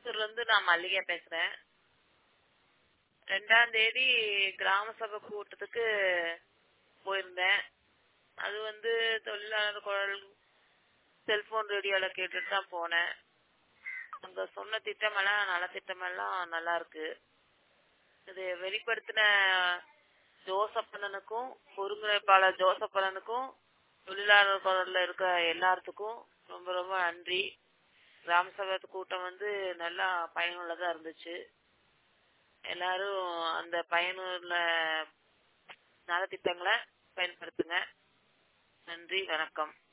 ஓசூர்ல இருந்து நான் மல்லிகா பேசுறேன் ரெண்டாம் தேதி கிராம சபை கூட்டத்துக்கு போயிருந்தேன் அது வந்து தொழிலாளர் குரல் செல்போன் ரேடியோல கேட்டுட்டு தான் போனேன் அங்க சொன்ன திட்டமெல்லாம் நலத்திட்டமெல்லாம் நல்லா இருக்கு இது வெளிப்படுத்தின ஜோசப்பண்ணனுக்கும் ஒருங்கிணைப்பாளர் ஜோசப்பண்ணனுக்கும் தொழிலாளர் குரல்ல இருக்க எல்லாத்துக்கும் ரொம்ப ரொம்ப நன்றி கிராம சபை கூட்டம் வந்து நல்லா பயனுள்ளதா இருந்துச்சு எல்லாரும் அந்த பயனுள்ள நலத்திட்டங்களை பயன்படுத்துங்க நன்றி வணக்கம்